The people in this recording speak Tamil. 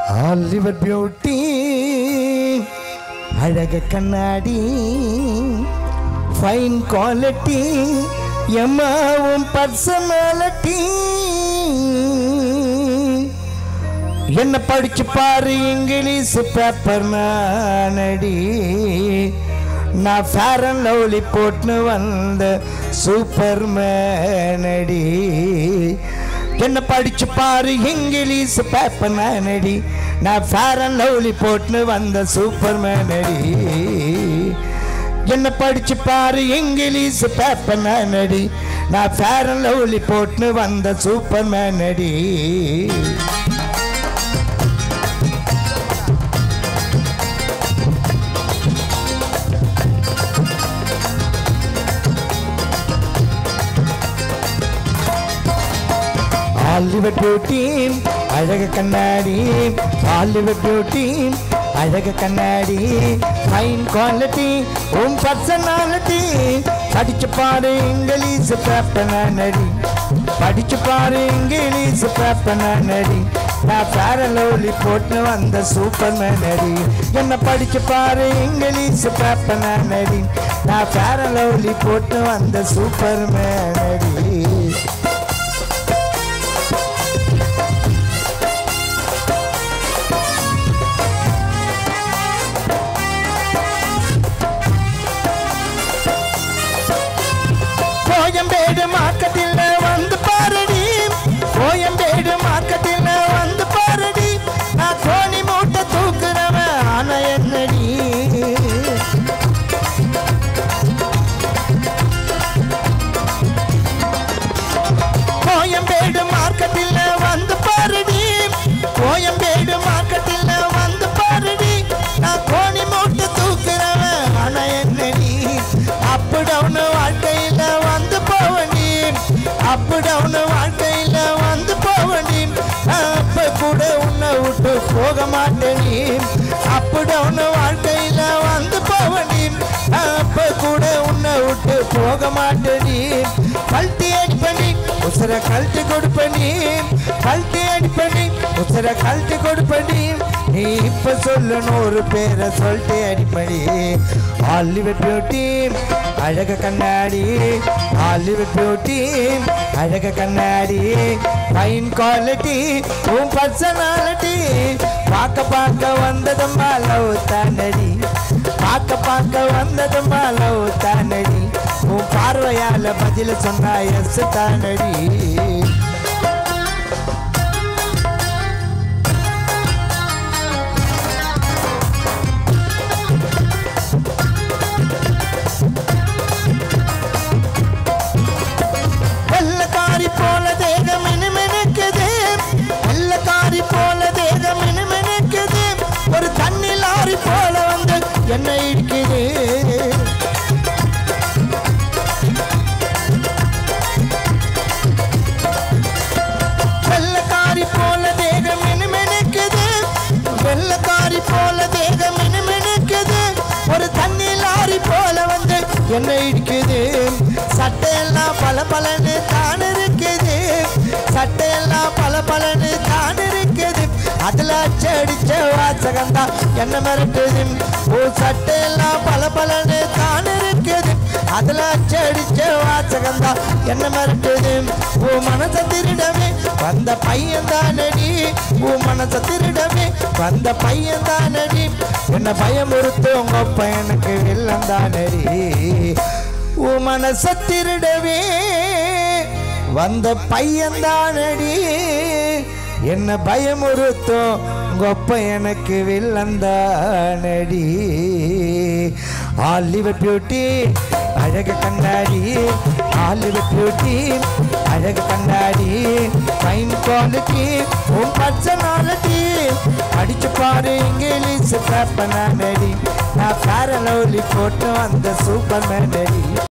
ஆலிவர் பியூட்டி அழக கண்ணாடி ஃபைன் குவாலிட்டி எம்மாவும் பர்சனாலிட்டி என்ன படிச்சு பாரு இங்கிலீஷ் பேப்பர் நானடி நான் ஃபேர் அண்ட் லவ்லி போட்டுன்னு வந்த சூப்பர் மேனடி என்ன படிச்சு பாரு இங்கிலீஷ் பேப்பர் நானடி நான் ஃபேர் அண்ட் லவ்லி போட்டுன்னு வந்த சூப்பர் மேனடி என்ன படிச்சு பாரு இங்கிலீஷ் பேப்பர் மேனடி நான் ஃபேர் அண்ட் லவ்லி போட்டுன்னு வந்த சூப்பர் மேனடி ஹாலிவுட் பியூட்டி அழக கண்ணாடி ஹாலிவுட் பியூட்டி அழக கண்ணாடி ஃபைன் குவாலிட்டி உன் பர்சனாலிட்டி படிச்சு பாரு இங்கிலீஷ் பேப்பர் நடி படிச்சு பாரு இங்கிலீஷ் பேப்பர் நடி நான் பேரலோலி போட்டு வந்த சூப்பர் மேனடி என்ன படிச்சு பாரு இங்கிலீஷ் பேப்பர் நடி நான் பேரலோலி போட்டு வந்த சூப்பர் மேனடி கோயம்பேடு மார்க்கெட்டில் வந்து பாருடி கோயம்பேடு மார்க்கெட்டில் வந்து பாருடி நான் கோணி மூட்டை தூக்குறவன் ஆன என்னடி கோயம்பேடு மார்க்கெட்டில் வந்து பாருடி கோயம்பேடு மார்க்கெட்டில் வந்து பாருடி நான் கோணி மூட்டை தூக்குறவன் ஆன என்னடி அப் டவுன் வாழ்க்கையில வந்து போவண்டி அப் டவுன் வாழ்க்கையில வந்து போவண்டி அப்ப கூட உன்னை விட்டு போக மாட்டேனி அப் டவுன் வாழ்க்கையில வந்து போவண்டி அப்ப கூட உன்னை விட்டு போக மாட்டேனி கல்ட்டி அடிப்பணி உசர கழட்டி கொடுப்பணி கல்ட்டி அடிப்பணி உசர கழட்டி கொடுப்பணி நீ இப்ப சொல்லணும் ஒரு பேரை சொல்லிட்டு அடிப்படி ஹாலிவுட் பியூட்டி அழக கண்ணாடி ஹாலிவுட் பியூட்டி அழக கண்ணாடி ஃபைன் குவாலிட்டி உன் பர்சனாலிட்டி பார்க்க பார்க்க வந்ததும்மா லவ் தானடி பார்க்க பார்க்க வந்ததும்மா லவ் தானடி உன் பார்வையால பதில சொன்னா எஸ் தானடி வெள்ளக்காரி போல தேகம் மினுமினுக்குது வெள்ளக்காரி போல தேகம் மினுமினுக்குது ஒரு தண்ணி லாரி போல வந்து என்ன இடிக்குது வெள்ளக்காரி போல தேகம் மினுமினுக்குது வெள்ளக்காரி போல தேகம் மினுமினுக்குது ஒரு தண்ணி லாரி போல வந்து என்ன இடிக்குது சட்டையெல்லாம் பல பலன்னு தான் இருக்குது சட்டையெல்லாம் பல பலன்னு தான் இருக்குது அதுல அச்சடிச்ச வாசகம் தான் என்ன மிரட்டுது ஓ சட்டையெல்லாம் பல பலன்னு தான் இருக்குது அதுல அச்சடிச்ச வாசகம் தான் என்ன மிரட்டுது ஓ மனச திருடவே வந்த பையன் தானடி ஓ மனச திருடவே வந்த பையன் தானடி என்ன பயமுறுத்து உங்க பையனுக்கு வில்லன் தானடி ஓ மனச திருடவே வந்த பையன் தானடி என்ன பயமுறுத்தும் உங்க எனக்கு வில்லந்தானடி ஆலிவர் பியூட்டி அழகு கண்ணாடி ஆலிவர் பியூட்டி அழகு கண்ணாடி ஃபைன் குவாலிட்டி உன் பர்சனாலிட்டி அடிச்சு பாரு இங்கிலீஷ் பேப்பர் நானடி நான் பேரலோலி போட்டு வந்த சூப்பர் மேனடி